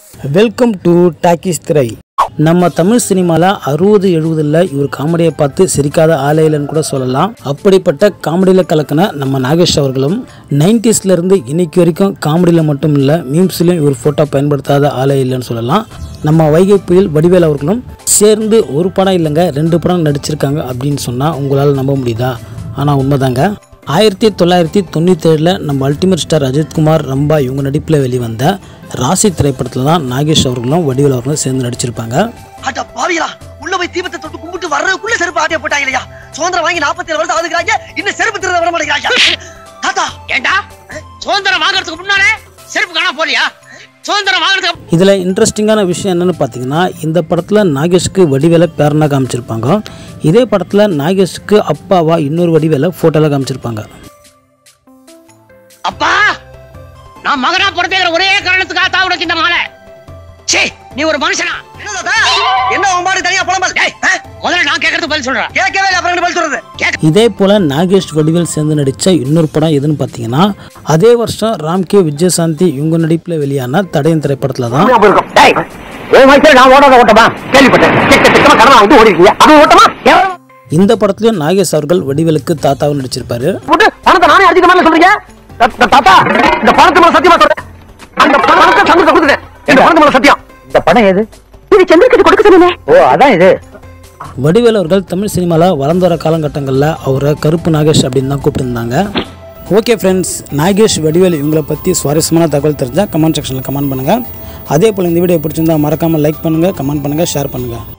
welcome to talkies திரை நம்ம தமிழ் சினிமாவில் அறுபது எழுபதில் இவர் காமெடியை பார்த்து சிரிக்காத ஆளே இல்லைன்னு கூட சொல்லலாம் அப்படிப்பட்ட காமெடியில் கலக்கின நம்ம நாகேஷ் அவர்களும் 90s ல இருந்து இன்னைக்கு வரைக்கும் காமெடியில் மட்டும் இல்லை மீம்ஸ்லையும் இவர் ஃபோட்டோ பயன்படுத்தாத ஆளே இல்லைன்னு சொல்லலாம் நம்ம வைகை புயல் வடிவேல் அவர்களும் சேர்ந்து ஒரு படம் இல்லைங்க ரெண்டு படம் நடிச்சிருக்காங்க அப்படின்னு சொன்னால் உங்களால் நம்ப முடியுதா ஆனால் உண்மைதாங்க ஆயிரத்தி தொள்ளாயிரத்தி தொண்ணூற்றேழில் நம்ம அல்டிமேட் ஸ்டார் அஜித்குமார் ரம்பா இவங்க நடிப்பில் வெளிவந்த ராசி திரைப்படத்தில் தான் நாகேஷ் அவர்களும் வடிவேல் அவர்களும் சேர்ந்து நடிச்சிருப்பாங்க அட பாவிகளா உள்ள போய் தீபத்தை தொட்டு கும்பிட்டு வர்றதுக்குள்ள செருப்பு ஆட்டிய போட்டாங்களையா சுதந்திரம் வாங்கி 47 வருஷம் ஆகுதுங்கிறாங்க இன்னும் செருப்பு திருட வர மாட்டேங்கிறாங்க தாத்தா ஏண்டா சுதந்திரம் வாங்குறதுக்கு முன்னாலே செருப்பு காணா போலியா சுதந்திரம் வாங்குறதுக்கு இதில் இன்ட்ரெஸ்டிங்கான விஷயம் என்னென்னு பார்த்தீங்கன்னா இந்த படத்தில் நாகேஷுக்கு வடிவேலை பேரனாக காமிச்சிருப்பாங்க இதே படத்தில் நாகேஷுக்கு அப்பாவா இன்னொரு வடிவேலை ஃபோட்டோவில் காமிச்சிருப்பாங்க அப்பா நான் மகனா பிறந்தேங்கிற ஒரே காரணத்துக்காக தான் உனக்கு இந்த மாலை சே நீ ஒரு மனுஷனா என்ன தாத்தா என்ன உன் பாடு தனியா புலம்பல் டேய், முதல்ல நான் கேட்கறது பதில் சொல்றேன் கேட்கவே இல்லை அப்புறம் என்ன பதில் சொல்றது இதே போல் நாகேஷ் வடிவேல் சேர்ந்து நடித்த இன்னொரு படம் எதுன்னு பார்த்தீங்கன்னா அதே வருஷம் ராம்கே விஜயசாந்தி இவங்க நடிப்பில் வெளியான தடயம் திரைப்படத்தில் தான் டேய், என் வயசுல நான் ஓடாத ஓட்டமா கேள்விப்பட்டேன் திக்க திக்கமா கடனா வந்து ஓடி இருக்கீங்க அது ஓட்டமா எவ்வளவு இந்த படத்துலையும் நாகேஷ் அவர்கள் வடிவேலுக்கு தாத்தாவும் நடிச்சிருப்பாரு போட்டு பணத்தை நானே அடிக்க மாதிரி சொல்றீங்க த- த- தாத்தா இந்த பணத்து மேல சத்தியமா சொல்றேன் அந்த பணத்தை சந்திரத்தை கொடுத்துட்டேன் இந்த பணத்து மேல சத்தியம் இந்த பணம் எது இது சந்திரக்கிட்ட கொடுக்க சொன்னீங்க ஓ அதான் இது வடிவேல் அவர்கள் தமிழ் சினிமாவில் வளர்ந்து வர காலகட்டங்களில் அவரை கருப்பு நாகேஷ் அப்படின்னு தான் கூப்பிட்டுருந்தாங்க ஓகே ஃப்ரெண்ட்ஸ் நாகேஷ் வடிவேல் இவங்களை பற்றி சுவாரஸ்யமான தகவல் தெரிஞ்சால் கமெண்ட் செக்ஷனில் கமெண்ட் பண்ணுங்கள் அதே போல் இந்த வீடியோ பிடிச்சிருந்தா மறக்காமல் லைக் பண்ணுங்கள் கமெண்ட் பண்ணுங்கள் ஷேர் பண்ணுங்கள்